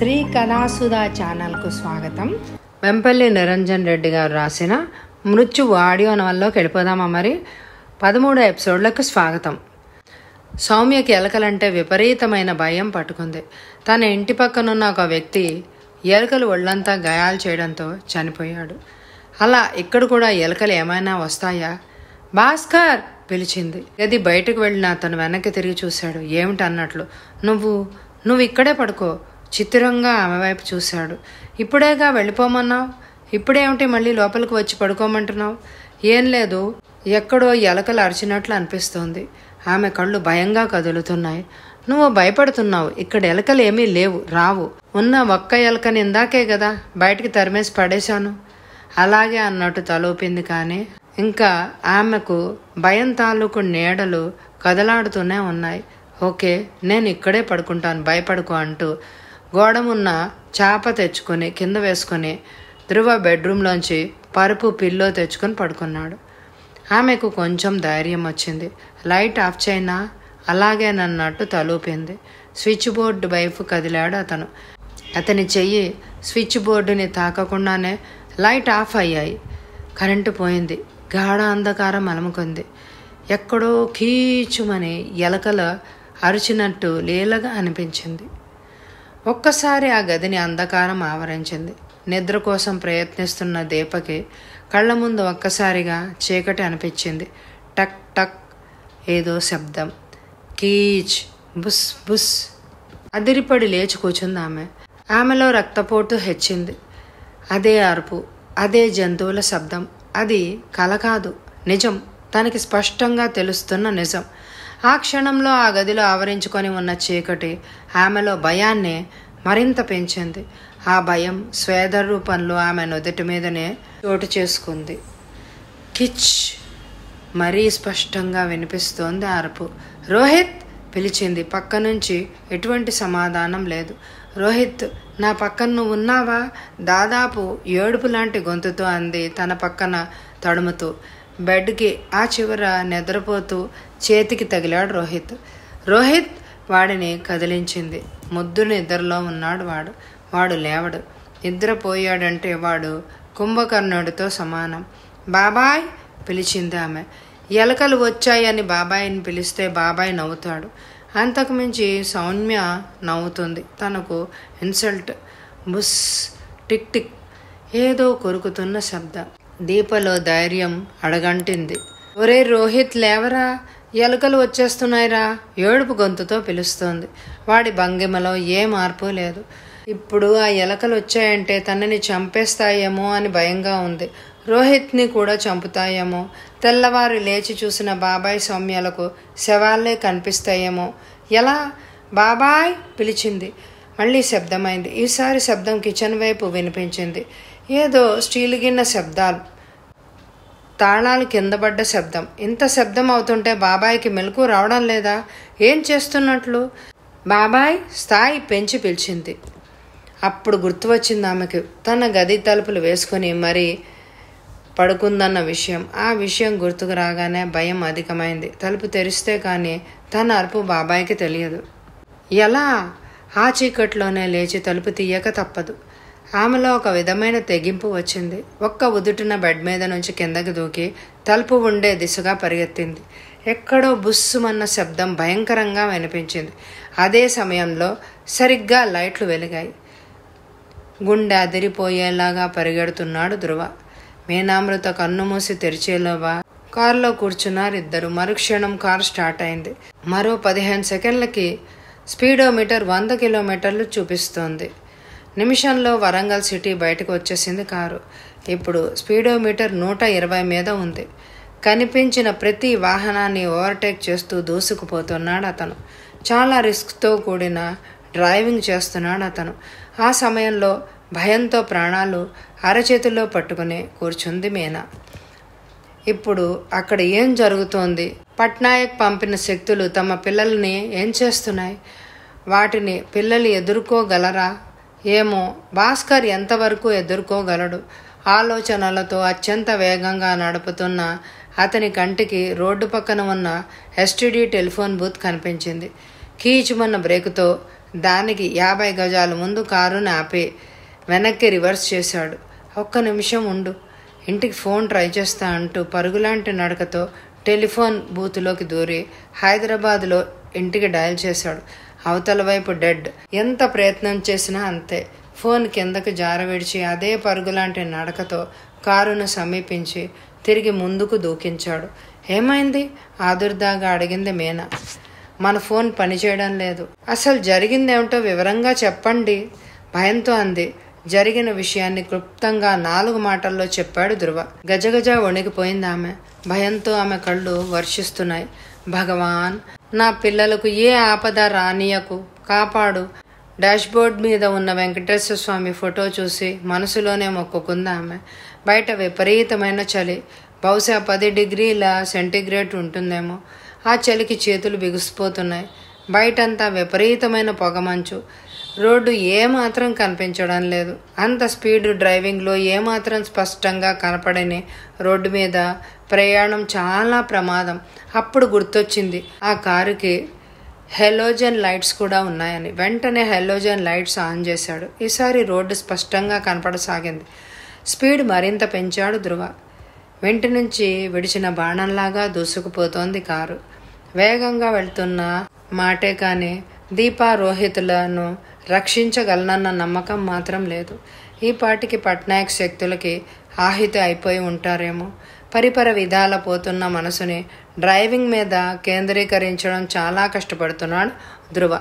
శ్రీ కళాసుధా ఛానల్కు స్వాగతం వెంపల్లి నిరంజన్ రెడ్డి గారు రాసిన మృత్యువు ఆడియో నవల్లోకి వెళ్ళిపోదామా మరి పదమూడో ఎపిసోడ్లకు స్వాగతం సౌమ్యకి ఎలకలంటే విపరీతమైన భయం పట్టుకుంది తన ఇంటి పక్కనున్న ఒక వ్యక్తి ఎలుకలు ఒళ్ళంతా గాయాలు చేయడంతో చనిపోయాడు అలా ఇక్కడ కూడా ఎలుకలు ఏమైనా వస్తాయా భాస్కర్ పిలిచింది గది బయటకు వెళ్ళిన అతను వెనక్కి తిరిగి చూశాడు ఏమిటి అన్నట్లు నువ్వు నువ్వు ఇక్కడే పడుకో చిత్రంగా ఆమె వైపు చూశాడు ఇప్పుడేగా వెళ్ళిపోమన్నావు ఇప్పుడేమిటి మళ్ళీ లోపలికి వచ్చి పడుకోమంటున్నావు ఏం లేదు ఎక్కడో ఎలకలు అరిచినట్లు అనిపిస్తోంది ఆమె కళ్ళు భయంగా కదులుతున్నాయి నువ్వు భయపడుతున్నావు ఇక్కడ ఎలకలు ఏమీ లేవు రావు ఉన్న ఒక్క ఎలకని ఇందాకే కదా బయటికి తరిమేసి పడేశాను అలాగే అన్నట్టు తలూపింది కానీ ఇంకా ఆమెకు భయం తాలూకు నీడలు కదలాడుతూనే ఉన్నాయి ఓకే నేను ఇక్కడే పడుకుంటాను భయపడుకో అంటూ గోడమున్న చాప తెచ్చుకొని కింద వేసుకొని ధృవ బెడ్రూమ్లోంచి పరుపు పిల్లో తెచ్చుకొని పడుకున్నాడు ఆమెకు కొంచెం ధైర్యం వచ్చింది లైట్ ఆఫ్ చేయనా అలాగేనన్నట్టు తలూపింది స్విచ్ బోర్డు వైపు కదిలాడు అతను అతని చెయ్యి స్విచ్ బోర్డుని తాకకుండానే లైట్ ఆఫ్ అయ్యాయి కరెంటు పోయింది గాఢ అంధకారం అలముకుంది ఎక్కడో కీచుమని ఎలకల అరిచినట్టు లీలగా అనిపించింది ఒక్కసారి ఆ గదిని అంధకారం ఆవరించింది నిద్ర కోసం ప్రయత్నిస్తున్న దీపకి కళ్ళ ముందు ఒక్కసారిగా చీకటి అనిపించింది టక్ టక్ ఏదో శబ్దం కీచ్ బుస్ బుస్ అదిరిపడి లేచి కూర్చుంది ఆమె ఆమెలో రక్తపోటు హెచ్చింది అదే అరుపు అదే జంతువుల శబ్దం అది కల కాదు నిజం తనకి స్పష్టంగా తెలుస్తున్న నిజం ఆ క్షణంలో ఆ గదిలో ఆవరించుకొని ఉన్న చీకటి ఆమెలో భయాన్ని మరింత పెంచింది ఆ భయం స్వేద రూపంలో ఆమె నుదుటి మీదనే చోటు చేసుకుంది కిచ్ మరీ స్పష్టంగా వినిపిస్తోంది అరుపు రోహిత్ పిలిచింది పక్క నుంచి ఎటువంటి సమాధానం లేదు రోహిత్ నా పక్కన నువ్వు ఉన్నావా దాదాపు ఏడుపు లాంటి గొంతుతో అంది తన పక్కన తడుముతూ బెడ్కి ఆ చివర నిద్రపోతూ చేతికి తగిలాడు రోహిత్ రోహిత్ వాడిని కదిలించింది ముద్దు నిద్రలో ఉన్నాడు వాడు వాడు లేవడు నిద్రపోయాడంటే వాడు కుంభకర్ణుడితో సమానం బాబాయ్ పిలిచింది ఆమె ఎలకలు వచ్చాయని బాబాయిని పిలిస్తే బాబాయ్ నవ్వుతాడు అంతకుమించి సౌమ్య నవ్వుతుంది తనకు ఇన్సల్ట్ బుస్ టిక్ టిక్ ఏదో కొరుకుతున్న శబ్దం దీపలో ధైర్యం అడగంటింది ఒరే రోహిత్ లేవరా ఎలుకలు వచ్చేస్తున్నాయిరా ఏడుపు గొంతుతో పిలుస్తోంది వాడి భంగిమలో ఏ మార్పు లేదు ఇప్పుడు ఆ ఎలకలు వచ్చాయంటే తనని చంపేస్తాయేమో అని భయంగా ఉంది రోహిత్ని కూడా చంపుతాయేమో తెల్లవారు లేచి చూసిన బాబాయ్ సౌమ్యలకు శవాలే కనిపిస్తాయేమో ఎలా బాబాయ్ పిలిచింది మళ్ళీ శబ్దమైంది ఈసారి శబ్దం కిచెన్ వైపు వినిపించింది ఏదో స్టీల్ గిన్నె శబ్దాలు తాళాలు కింద పడ్డ శబ్దం ఇంత శబ్దం అవుతుంటే బాబాయ్కి మెలకు రావడం లేదా ఏం చేస్తున్నట్లు బాబాయ్ స్థాయి పెంచి పిలిచింది అప్పుడు గుర్తు వచ్చింది ఆమెకు తన గది తలుపులు వేసుకొని మరి పడుకుందన్న విషయం ఆ విషయం గుర్తుకు రాగానే భయం అధికమైంది తలుపు తెరిస్తే కానీ తన అరుపు బాబాయ్కి తెలియదు ఎలా ఆ చీకట్లోనే లేచి తలుపు తీయక తప్పదు ఆమెలో ఒక విధమైన తెగింపు వచ్చింది ఒక్క ఉదుటిన బెడ్ మీద నుంచి కిందకి దూకి తలుపు ఉండే దిశగా పరిగెత్తింది ఎక్కడో బుస్సుమన్న శబ్దం భయంకరంగా వినిపించింది అదే సమయంలో సరిగ్గా లైట్లు వెలిగాయి గుండె అదిరిపోయేలాగా పరిగెడుతున్నాడు ధృవ మీనామృత కన్ను మూసి తెరిచేలోవా కారులో కూర్చున్నారు ఇద్దరు మరుక్షణం కారు స్టార్ట్ అయింది మరో పదిహేను సెకండ్లకి స్పీడోమీటర్ వంద కిలోమీటర్లు చూపిస్తోంది నిమిషంలో వరంగల్ సిటీ బయటకు వచ్చేసింది కారు ఇప్పుడు స్పీడోమీటర్ నూట ఇరవై మీద ఉంది కనిపించిన ప్రతి వాహనాన్ని ఓవర్టేక్ చేస్తూ దూసుకుపోతున్నాడు అతను చాలా రిస్క్తో కూడిన డ్రైవింగ్ చేస్తున్నాడు అతను ఆ సమయంలో భయంతో ప్రాణాలు అరచేతిలో పట్టుకుని కూర్చుంది మీనా ఇప్పుడు అక్కడ ఏం జరుగుతోంది పట్నాయక్ పంపిన శక్తులు తమ పిల్లల్ని ఏం చేస్తున్నాయి వాటిని పిల్లలు ఎదుర్కోగలరా ఏమో భాస్కర్ ఎంతవరకు ఎదుర్కోగలడు ఆలోచనలతో అత్యంత వేగంగా నడుపుతున్న అతని కంటికి రోడ్డు పక్కన ఉన్న ఎస్టీడీ టెలిఫోన్ బూత్ కనిపించింది కీచుమన్న బ్రేకుతో దానికి యాభై గజాల ముందు కారుని ఆపి వెనక్కి రివర్స్ చేశాడు ఒక్క నిమిషం ఉండు ఇంటికి ఫోన్ ట్రై చేస్తా అంటూ పరుగులాంటి నడకతో టెలిఫోన్ బూత్లోకి దూరి హైదరాబాద్లో ఇంటికి డయల్ చేశాడు అవతల వైపు డెడ్ ఎంత ప్రయత్నం చేసినా అంతే ఫోన్ కిందకు జారవిడిచి అదే పరుగులాంటి నడకతో కారును సమీపించి తిరిగి ముందుకు దూకించాడు ఏమైంది ఆదుర్దాగా అడిగింది మీనా మన ఫోన్ పనిచేయడం లేదు అసలు జరిగిందేమిటో వివరంగా చెప్పండి భయంతో అంది జరిగిన విషయాన్ని క్లుప్తంగా నాలుగు మాటల్లో చెప్పాడు ధృవ గజగజ వణికిపోయింది ఆమె భయంతో ఆమె కళ్ళు వర్షిస్తున్నాయి భగవాన్ నా పిల్లలకు ఏ ఆపద రానియకు కాపాడు డాష్బోర్డ్ మీద ఉన్న వెంకటేశ్వర స్వామి ఫోటో చూసి మనసులోనే మొక్కుకుంది ఆమె బయట విపరీతమైన చలి బహుశా పది డిగ్రీల సెంటీగ్రేడ్ ఉంటుందేమో ఆ చలికి చేతులు బిగుసిపోతున్నాయి బయటంతా విపరీతమైన పొగమంచు రోడ్డు ఏమాత్రం కనిపించడం లేదు అంత స్పీడ్ డ్రైవింగ్లో ఏమాత్రం స్పష్టంగా కనపడని రోడ్డు మీద ప్రయాణం చాలా ప్రమాదం అప్పుడు గుర్తొచ్చింది ఆ కారుకి హెలోజన్ లైట్స్ కూడా ఉన్నాయని వెంటనే హెలోజన్ లైట్స్ ఆన్ చేశాడు ఈసారి రోడ్డు స్పష్టంగా కనపడసాగింది స్పీడ్ మరింత పెంచాడు ధృవ వెంటి నుంచి విడిచిన బాణంలాగా దూసుకుపోతోంది కారు వేగంగా వెళ్తున్న మాటే కానీ దీపా రోహితులను రక్షించగలనన్న నమ్మకం మాత్రం లేదు ఈ పాటికి పట్నాయక్ శక్తులకి ఆహితి అయిపోయి ఉంటారేమో పరిపర విధాల పోతున్న మనసుని డ్రైవింగ్ మీద కేంద్రీకరించడం చాలా కష్టపడుతున్నాడు ధృవ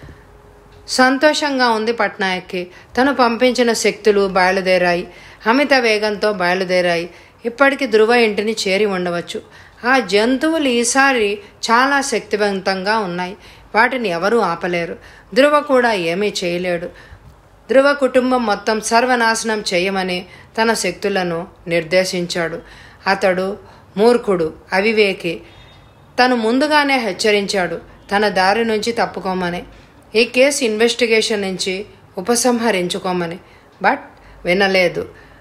సంతోషంగా ఉంది పట్నాయక్కి తను పంపించిన శక్తులు బయలుదేరాయి అమిత వేగంతో బయలుదేరాయి ఇప్పటికి ధృవ ఇంటిని చేరి ఉండవచ్చు ఆ జంతువులు ఈసారి చాలా శక్తివంతంగా ఉన్నాయి వాటిని ఎవరూ ఆపలేరు ధృవ కూడా ఏమీ చేయలేడు ధృవ కుటుంబం మొత్తం సర్వనాశనం చేయమని తన శక్తులను నిర్దేశించాడు అతడు మూర్ఖుడు అవివేకి తను ముందుగానే హెచ్చరించాడు తన దారి నుంచి తప్పుకోమని ఈ కేసు ఇన్వెస్టిగేషన్ నుంచి ఉపసంహరించుకోమని బట్ వినలేదు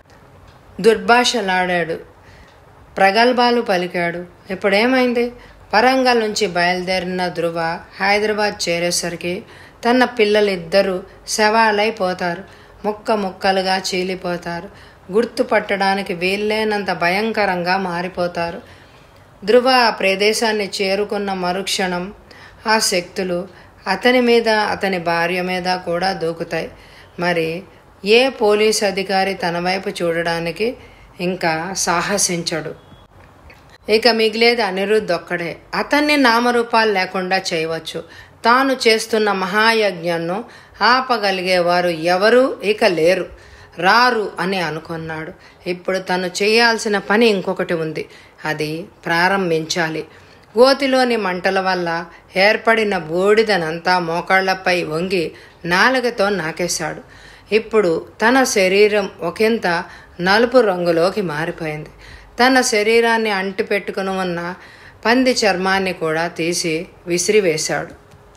దుర్భాషలాడాడు ప్రగల్భాలు పలికాడు ఇప్పుడేమైంది వరంగల్ నుంచి బయలుదేరిన ధృవ హైదరాబాద్ చేరేసరికి తన పిల్లలిద్దరూ శవాలైపోతారు ముక్క ముక్కలుగా చీలిపోతారు గుర్తుపట్టడానికి వీల్లేనంత భయంకరంగా మారిపోతారు ధృవ ఆ ప్రదేశాన్ని చేరుకున్న మరుక్షణం ఆ శక్తులు అతని మీద అతని భార్య మీద కూడా దూకుతాయి మరి ఏ పోలీస్ అధికారి తన వైపు చూడడానికి ఇంకా సాహసించడు ఇక మిగిలేది అనిరుద్ధ్ ఒక్కడే అతన్ని నామరూపాలు లేకుండా చేయవచ్చు తాను చేస్తున్న మహాయజ్ఞంను ఆపగలిగేవారు ఎవరూ ఇక లేరు రారు అని అనుకున్నాడు ఇప్పుడు తను చేయాల్సిన పని ఇంకొకటి ఉంది అది ప్రారంభించాలి గోతిలోని మంటల వల్ల ఏర్పడిన బూడిదనంతా మోకాళ్లపై వంగి నాలుగతో నాకేశాడు ఇప్పుడు తన శరీరం ఒకంత నలుపు రంగులోకి మారిపోయింది తన శరీరాన్ని అంటిపెట్టుకుని ఉన్న పంది చర్మాన్ని కూడా తీసి విసిరివేశాడు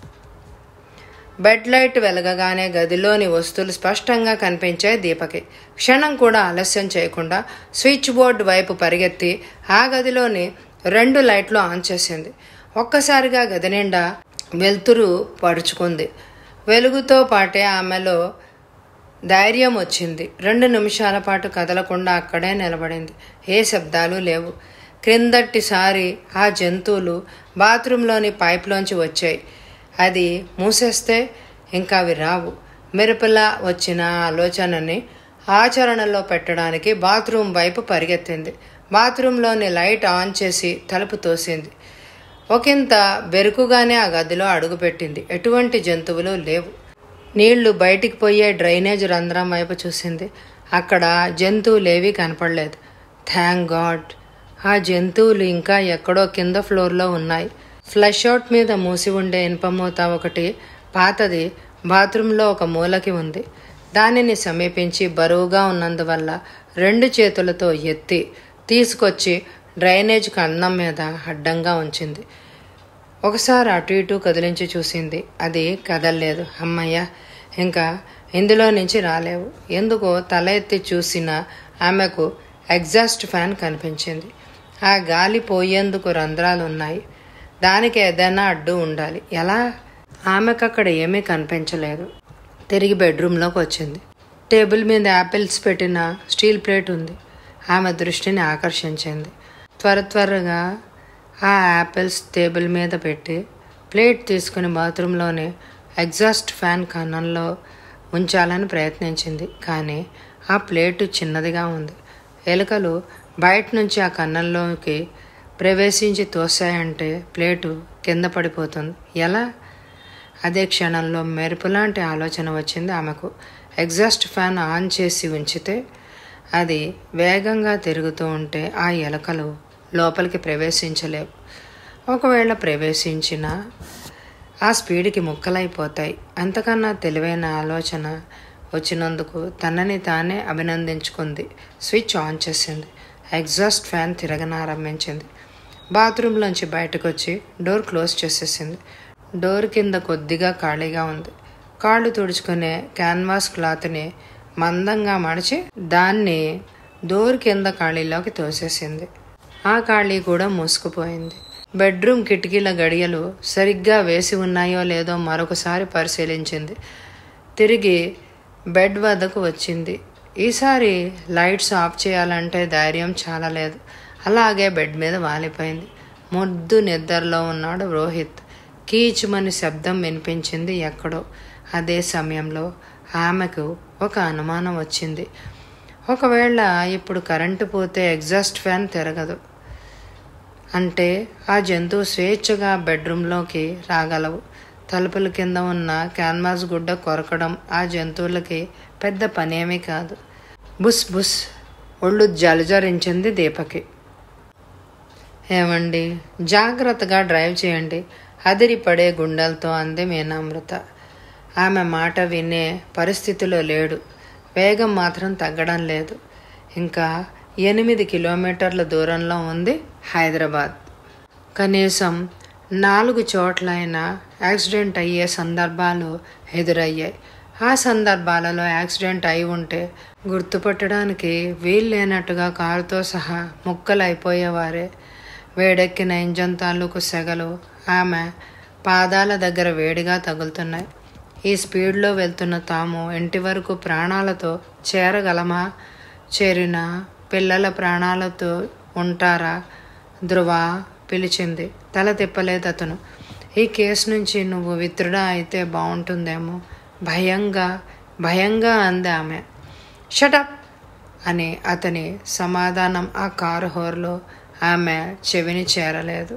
బెడ్ లైట్ వెలగగానే గదిలోని వస్తువులు స్పష్టంగా కనిపించాయి దీపకి క్షణం కూడా ఆలస్యం చేయకుండా స్విచ్ బోర్డు వైపు పరిగెత్తి ఆ గదిలోని రెండు లైట్లు ఆన్ చేసింది ఒక్కసారిగా గది నిండా వెలుతురు పరుచుకుంది వెలుగుతో పాటే ఆమెలో ధైర్యం వచ్చింది రెండు నిమిషాల పాటు కదలకుండా అక్కడే నిలబడింది ఏ శబ్దాలు లేవు క్రిందటిసారి ఆ జంతువులు బాత్రూంలోని పైప్లోంచి వచ్చాయి అది మూసేస్తే ఇంకా అవి రావు మెరుపులా వచ్చిన ఆలోచనని ఆచరణలో పెట్టడానికి బాత్రూం వైపు పరిగెత్తింది బాత్రూంలోని లైట్ ఆన్ చేసి తలుపు తోసింది ఒకంత బెరుకుగానే ఆ గదిలో అడుగుపెట్టింది ఎటువంటి జంతువులు లేవు నీళ్లు బయటికి పోయే డ్రైనేజ్ రంధ్రం వైపు చూసింది అక్కడ జంతువులేవీ కనపడలేదు థ్యాంక్ గాడ్ ఆ జంతువులు ఇంకా ఎక్కడో కింద ఫ్లోర్లో ఉన్నాయి ఫ్లష్ అవుట్ మీద మూసి ఉండే ఇనుపమూత ఒకటి పాతది బాత్రూంలో ఒక మూలకి ఉంది దానిని సమీపించి బరువుగా ఉన్నందువల్ల రెండు చేతులతో ఎత్తి తీసుకొచ్చి డ్రైనేజ్ కన్నం మీద అడ్డంగా ఉంచింది ఒకసారి అటు ఇటు కదిలించి చూసింది అది కదలలేదు అమ్మయ్య ఇంకా ఇందులో నుంచి రాలేవు ఎందుకో తల ఎత్తి చూసిన ఆమెకు ఎగ్జాస్ట్ ఫ్యాన్ కనిపించింది ఆ గాలి పోయేందుకు రంధ్రాలు ఉన్నాయి దానికి ఏదైనా అడ్డు ఉండాలి ఎలా ఆమెకు అక్కడ ఏమీ కనిపించలేదు తిరిగి బెడ్రూమ్లోకి వచ్చింది టేబుల్ మీద యాపిల్స్ పెట్టిన స్టీల్ ప్లేట్ ఉంది ఆమె దృష్టిని ఆకర్షించింది త్వర త్వరగా ఆ యాపిల్స్ టేబుల్ మీద పెట్టి ప్లేట్ తీసుకుని బాత్రూంలోని ఎగ్జాస్ట్ ఫ్యాన్ కన్నంలో ఉంచాలని ప్రయత్నించింది కానీ ఆ ప్లేటు చిన్నదిగా ఉంది ఎలుకలు బయట నుంచి ఆ కన్నంలోకి ప్రవేశించి తోసాయంటే ప్లేటు కింద పడిపోతుంది ఎలా అదే క్షణంలో మెరుపులాంటి ఆలోచన వచ్చింది ఆమెకు ఎగ్జాస్ట్ ఫ్యాన్ ఆన్ చేసి ఉంచితే అది వేగంగా తిరుగుతూ ఉంటే ఆ ఎలకలు లోపలికి ప్రవేశించలేవు ఒకవేళ ప్రవేశించినా ఆ స్పీడ్కి ముక్కలైపోతాయి అంతకన్నా తెలివైన ఆలోచన వచ్చినందుకు తనని తానే అభినందించుకుంది స్విచ్ ఆన్ చేసింది ఎగ్జాస్ట్ ఫ్యాన్ తిరగనారంభించింది బాత్రూంలోంచి బయటకు వచ్చి డోర్ క్లోజ్ చేసేసింది డోర్ కింద కొద్దిగా ఖాళీగా ఉంది కాళ్ళు తుడుచుకునే క్యాన్వాస్ క్లాత్ని మందంగా మడిచి దాన్ని డోర్ కింద ఖాళీలోకి తోసేసింది ఆ ఖాళీ కూడా మూసుకుపోయింది బెడ్రూమ్ కిటికీల గడియలు సరిగ్గా వేసి ఉన్నాయో లేదో మరొకసారి పరిశీలించింది తిరిగి బెడ్ వద్దకు వచ్చింది ఈసారి లైట్స్ ఆఫ్ చేయాలంటే ధైర్యం చాలా లేదు అలాగే బెడ్ మీద వాలిపోయింది ముద్దు నిద్రలో ఉన్నాడు రోహిత్ కీచుమని శబ్దం వినిపించింది ఎక్కడో అదే సమయంలో ఆమెకు ఒక అనుమానం వచ్చింది ఒకవేళ ఇప్పుడు కరెంటు పోతే ఎగ్జాస్ట్ ఫ్యాన్ తిరగదు అంటే ఆ జంతువు స్వేచ్ఛగా బెడ్రూమ్లోకి రాగలవు తలుపుల కింద ఉన్న క్యాన్వాస్ గుడ్డ కొరకడం ఆ జంతువులకి పెద్ద పనేమీ కాదు బుస్ బుస్ ఒళ్ళు జలజరించింది దీపకి ఏమండి జాగ్రత్తగా డ్రైవ్ చేయండి అదిరిపడే గుండెలతో అంది మీనామృత ఆమె మాట వినే పరిస్థితిలో లేడు వేగం మాత్రం తగ్గడం లేదు ఇంకా ఎనిమిది కిలోమీటర్ల దూరంలో ఉంది హైదరాబాద్ కనీసం నాలుగు చోట్లైనా యాక్సిడెంట్ అయ్యే సందర్భాలు ఎదురయ్యాయి ఆ సందర్భాలలో యాక్సిడెంట్ అయి ఉంటే గుర్తుపట్టడానికి వీలు లేనట్టుగా కారుతో సహా ముక్కలైపోయేవారే వేడెక్కిన ఇంజన్ తాలూకు సెగలు ఆమె పాదాల దగ్గర వేడిగా తగులుతున్నాయి ఈ స్పీడ్లో వెళ్తున్న తాము ఇంటి వరకు ప్రాణాలతో చేరగలమా చేరిన పిల్లల ప్రాణాలతో ఉంటారా ధృవ పిలిచింది తల తిప్పలేదు అతను ఈ కేసు నుంచి నువ్వు విత్రుడా అయితే బాగుంటుందేమో భయంగా భయంగా అంది ఆమె షటప్ అని అతని సమాధానం ఆ కారు హోర్లో ఆమె చెవిని చేరలేదు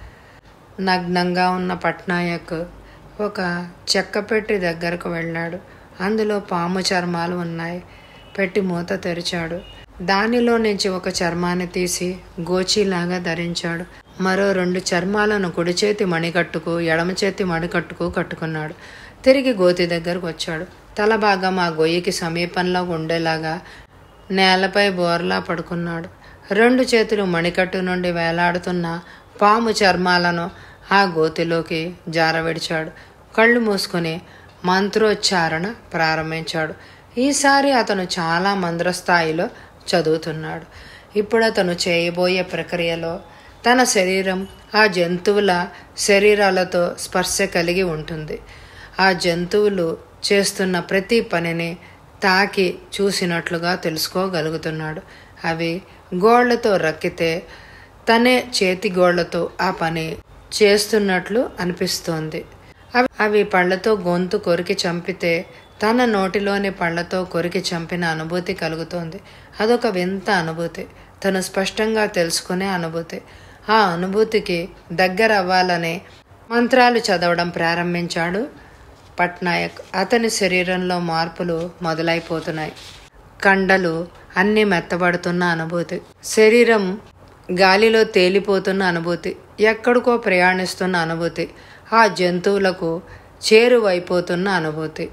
నగ్నంగా ఉన్న పట్నాయక్ ఒక చెక్క పెట్టి దగ్గరకు వెళ్ళాడు అందులో పాము చర్మాలు ఉన్నాయి పెట్టి మూత తెరిచాడు దానిలో నుంచి ఒక చర్మాన్ని తీసి గోచీలాగా ధరించాడు మరో రెండు చర్మాలను కుడి చేతి మణికట్టుకు ఎడమ చేతి మణికట్టుకు కట్టుకున్నాడు తిరిగి గోతి దగ్గరకు వచ్చాడు తల భాగం ఆ గొయ్యికి సమీపంలో ఉండేలాగా నేలపై బోర్లా పడుకున్నాడు రెండు చేతులు మణికట్టు నుండి వేలాడుతున్న పాము చర్మాలను ఆ గోతిలోకి జారవిడిచాడు కళ్ళు మూసుకొని మంత్రోచ్చారణ ప్రారంభించాడు ఈసారి అతను చాలా మంద్రస్థాయిలో చదువుతున్నాడు ఇప్పుడు అతను చేయబోయే ప్రక్రియలో తన శరీరం ఆ జంతువుల శరీరాలతో స్పర్శ కలిగి ఉంటుంది ఆ జంతువులు చేస్తున్న ప్రతి పనిని తాకి చూసినట్లుగా తెలుసుకోగలుగుతున్నాడు అవి గోళ్లతో రక్కితే తనే చేతి గోళ్లతో ఆ పని చేస్తున్నట్లు అనిపిస్తోంది అవి అవి పళ్ళతో గొంతు కొరికి చంపితే తన నోటిలోని పళ్ళతో కొరికి చంపిన అనుభూతి కలుగుతోంది అదొక వింత అనుభూతి తను స్పష్టంగా తెలుసుకునే అనుభూతి ఆ అనుభూతికి దగ్గర అవ్వాలని మంత్రాలు చదవడం ప్రారంభించాడు పట్నాయక్ అతని శరీరంలో మార్పులు మొదలైపోతున్నాయి కండలు అన్నీ మెత్తబడుతున్న అనుభూతి శరీరం గాలిలో తేలిపోతున్న అనుభూతి ఎక్కడికో ప్రయాణిస్తున్న అనుభూతి ఆ జంతువులకు చేరువైపోతున్న అనుభూతి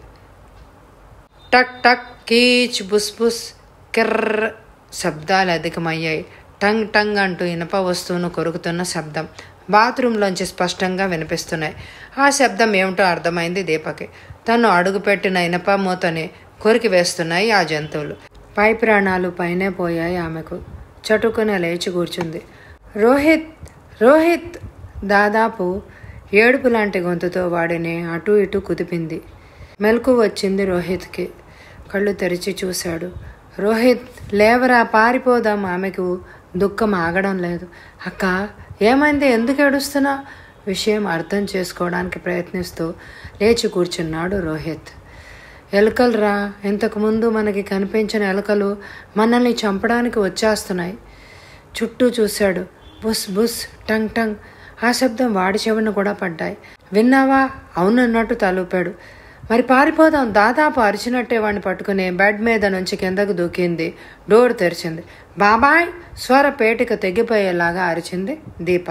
టక్ టక్ కీచ్ బుస్ బుస్ కిర్ర శబ్దాలు అధికమయ్యాయి టంగ్ టంగ్ అంటూ ఇనప వస్తువును కొరుకుతున్న శబ్దం బాత్రూంలోంచి స్పష్టంగా వినిపిస్తున్నాయి ఆ శబ్దం ఏమిటో అర్థమైంది దీపకి తను అడుగుపెట్టిన ఇనప మూతని కొరికి వేస్తున్నాయి ఆ జంతువులు పై ప్రాణాలు పైనే పోయాయి ఆమెకు చటుకున లేచి కూర్చుంది రోహిత్ రోహిత్ దాదాపు ఏడుపు లాంటి గొంతుతో వాడిని అటూ ఇటూ కుదిపింది మెలకు వచ్చింది రోహిత్కి కళ్ళు తెరిచి చూశాడు రోహిత్ లేవరా పారిపోదాం ఆమెకు దుఃఖం ఆగడం లేదు అక్క ఏమైంది ఎందుకు ఏడుస్తున్నా విషయం అర్థం చేసుకోవడానికి ప్రయత్నిస్తూ లేచి కూర్చున్నాడు రోహిత్ ఎలుకలు రా ఇంతకుముందు మనకి కనిపించిన ఎలుకలు మనల్ని చంపడానికి వచ్చేస్తున్నాయి చుట్టూ చూశాడు బుస్ బుస్ టంగ్ టంగ్ ఆ శబ్దం వాడి చెవిన కూడా పడ్డాయి విన్నావా అవునన్నట్టు తలూపాడు మరి పారిపోదాం దాదాపు అరిచినట్టే వాడిని పట్టుకుని బెడ్ మీద నుంచి కిందకు దూకింది డోర్ తెరిచింది బాబాయ్ స్వర పేటిక తెగిపోయేలాగా అరిచింది దీప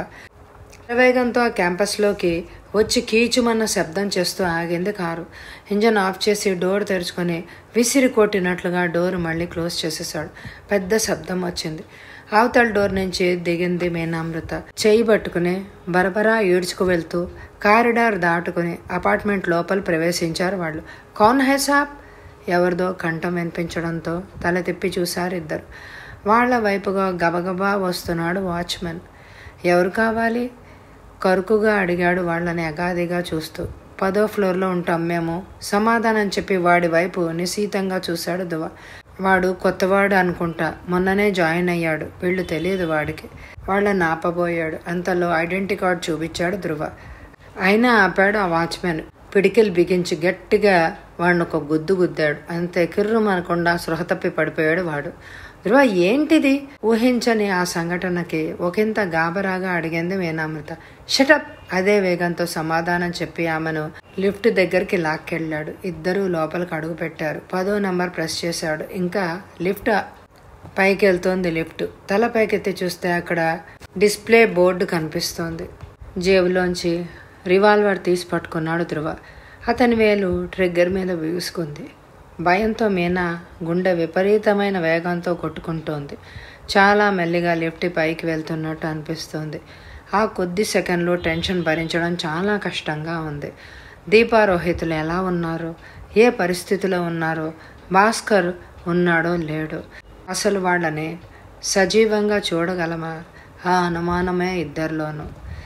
వేగంతో ఆ క్యాంపస్లోకి వచ్చి కీచుమన్న శబ్దం చేస్తూ ఆగింది కారు ఇంజన్ ఆఫ్ చేసి డోర్ తెరుచుకొని విసిరి కొట్టినట్లుగా డోర్ మళ్ళీ క్లోజ్ చేసేసాడు పెద్ద శబ్దం వచ్చింది అవతల డోర్ నుంచి దిగింది మీనామృత చేయి పట్టుకుని బరబరా ఈడ్చుకు వెళ్తూ కారిడార్ దాటుకుని అపార్ట్మెంట్ లోపల ప్రవేశించారు వాళ్ళు కౌన్ హై సాబ్ ఎవరిదో కంఠం వినిపించడంతో తల తిప్పి చూశారు ఇద్దరు వాళ్ళ వైపుగా గబగబా వస్తున్నాడు వాచ్మెన్ ఎవరు కావాలి కరుకుగా అడిగాడు వాళ్ళని అగాదిగా చూస్తూ పదో ఫ్లోర్లో ఉంటాం మేము సమాధానం చెప్పి వాడి వైపు నిశీతంగా చూశాడు దువ వాడు కొత్తవాడు అనుకుంటా మొన్ననే జాయిన్ అయ్యాడు వీళ్ళు తెలియదు వాడికి వాళ్ళని ఆపబోయాడు అంతలో ఐడెంటిటీ కార్డ్ చూపించాడు ధృవ అయినా ఆపాడు ఆ వాచ్మెన్ పిడికిలు బిగించి గట్టిగా వాడిని ఒక గుద్దు గుద్దాడు అంతే కిర్రు అనకుండా సృహ తప్పి పడిపోయాడు వాడు ధృవ ఏంటిది ఊహించని ఆ సంఘటనకి ఒకంత గాబరాగా అడిగింది మీనామృత షటప్ అదే వేగంతో సమాధానం చెప్పి ఆమెను లిఫ్ట్ దగ్గరికి లాక్కెళ్ళాడు ఇద్దరూ లోపలికి అడుగు పెట్టారు పదో నంబర్ ప్రెస్ చేశాడు ఇంకా లిఫ్ట్ పైకి వెళ్తోంది లిఫ్ట్ తల పైకెత్తి చూస్తే అక్కడ డిస్ప్లే బోర్డు కనిపిస్తోంది జేబులోంచి రివాల్వర్ తీసి పట్టుకున్నాడు ధృవ అతని వేలు ట్రిగ్గర్ మీద వీసుకుంది భయంతో మీనా గుండె విపరీతమైన వేగంతో కొట్టుకుంటోంది చాలా మెల్లిగా లిఫ్ట్ పైకి వెళ్తున్నట్టు అనిపిస్తోంది ఆ కొద్ది సెకండ్లో టెన్షన్ భరించడం చాలా కష్టంగా ఉంది దీపారోహితులు ఎలా ఉన్నారు ఏ పరిస్థితిలో ఉన్నారో భాస్కర్ ఉన్నాడో లేడో అసలు వాళ్ళని సజీవంగా చూడగలమా ఆ అనుమానమే ఇద్దరిలోనూ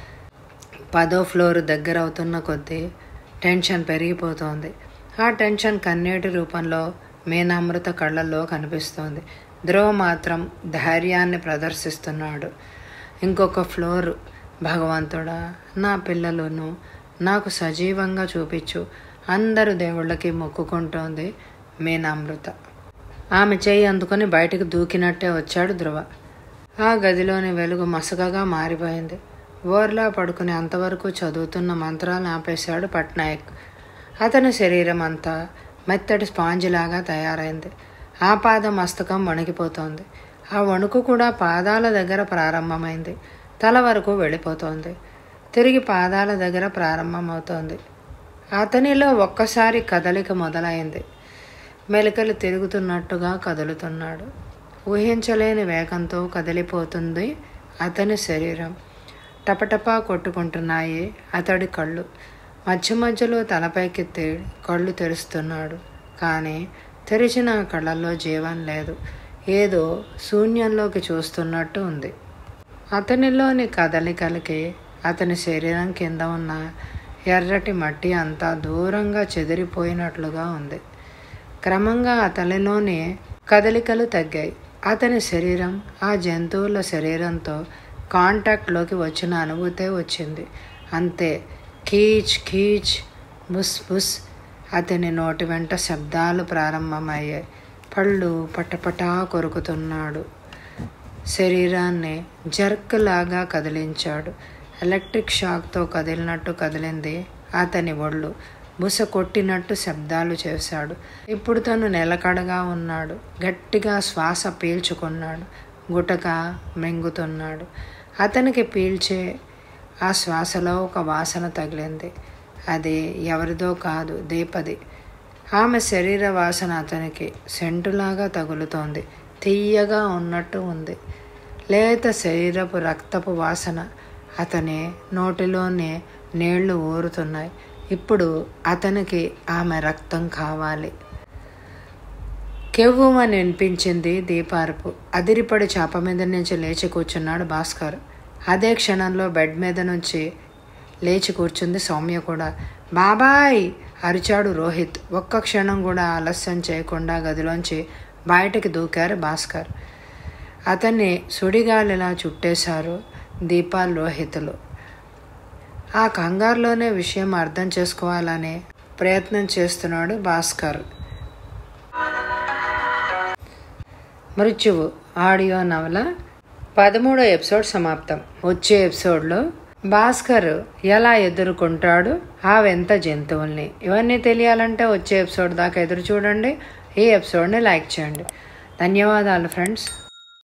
పదో ఫ్లోర్ దగ్గర అవుతున్న కొద్దీ టెన్షన్ పెరిగిపోతోంది ఆ టెన్షన్ కన్నీటి రూపంలో మీనామృత కళ్ళల్లో కనిపిస్తోంది ధ్రువ మాత్రం ధైర్యాన్ని ప్రదర్శిస్తున్నాడు ఇంకొక ఫ్లోర్ భగవంతుడా నా పిల్లలను నాకు సజీవంగా చూపించు అందరు దేవుళ్ళకి మొక్కుకుంటోంది మీనామృత ఆమె చేయి అందుకొని బయటకు దూకినట్టే వచ్చాడు ధ్రువ ఆ గదిలోని వెలుగు మసకగా మారిపోయింది ఓర్లా పడుకుని అంతవరకు చదువుతున్న మంత్రాలు ఆపేశాడు పట్నాయక్ అతని శరీరం అంతా మెత్తటి స్పాంజిలాగా తయారైంది ఆ పాద మస్తకం వణికిపోతోంది ఆ వణుకు కూడా పాదాల దగ్గర ప్రారంభమైంది తల వరకు వెళ్ళిపోతోంది తిరిగి పాదాల దగ్గర ప్రారంభమవుతోంది అతనిలో ఒక్కసారి కదలిక మొదలైంది మెలికలు తిరుగుతున్నట్టుగా కదులుతున్నాడు ఊహించలేని వేగంతో కదిలిపోతుంది అతని శరీరం టపటపా కొట్టుకుంటున్నాయి అతడి కళ్ళు మధ్య మధ్యలో తలపైకెత్తి కళ్ళు తెరుస్తున్నాడు కానీ తెరిచిన కళ్ళల్లో జీవం లేదు ఏదో శూన్యంలోకి చూస్తున్నట్టు ఉంది అతనిలోని కదలికలకి అతని శరీరం కింద ఉన్న ఎర్రటి మట్టి అంతా దూరంగా చెదిరిపోయినట్లుగా ఉంది క్రమంగా అతనిలోని కదలికలు తగ్గాయి అతని శరీరం ఆ జంతువుల శరీరంతో కాంటాక్ట్లోకి వచ్చిన అనుభూతే వచ్చింది అంతే కీచ్ కీచ్ బుస్ బుస్ అతని నోటి వెంట శబ్దాలు ప్రారంభమయ్యాయి పళ్ళు పటపటా కొరుకుతున్నాడు శరీరాన్ని జర్క్ లాగా కదిలించాడు ఎలక్ట్రిక్ షాక్తో కదిలినట్టు కదిలింది అతని ఒళ్ళు బుస కొట్టినట్టు శబ్దాలు చేశాడు ఇప్పుడు తను నిలకడగా ఉన్నాడు గట్టిగా శ్వాస పీల్చుకున్నాడు గుటక మెంగుతున్నాడు అతనికి పీల్చే ఆ శ్వాసలో ఒక వాసన తగిలింది అది ఎవరిదో కాదు దీపది ఆమె శరీర వాసన అతనికి సెంటులాగా తగులుతోంది తీయగా ఉన్నట్టు ఉంది లేత శరీరపు రక్తపు వాసన అతని నోటిలోనే నీళ్లు ఊరుతున్నాయి ఇప్పుడు అతనికి ఆమె రక్తం కావాలి కెవ్వుమని వినిపించింది దీపార్పు అదిరిపడి చాప మీద నుంచి లేచి కూర్చున్నాడు భాస్కర్ అదే క్షణంలో బెడ్ మీద నుంచి లేచి కూర్చుంది సౌమ్య కూడా బాబాయ్ అరిచాడు రోహిత్ ఒక్క క్షణం కూడా ఆలస్యం చేయకుండా గదిలోంచి బయటకి దూకారు భాస్కర్ అతన్ని సుడిగాలిలా చుట్టేశారు దీపాల్ రోహితులు ఆ కంగారులోనే విషయం అర్థం చేసుకోవాలనే ప్రయత్నం చేస్తున్నాడు భాస్కర్ మృత్యువు ఆడియో నవల పదమూడో ఎపిసోడ్ సమాప్తం వచ్చే ఎపిసోడ్లో భాస్కర్ ఎలా ఎదుర్కొంటాడు ఆ వింత జంతువుల్ని ఇవన్నీ తెలియాలంటే వచ్చే ఎపిసోడ్ దాకా ఎదురు చూడండి ఈ ఎపిసోడ్ని లైక్ చేయండి ధన్యవాదాలు ఫ్రెండ్స్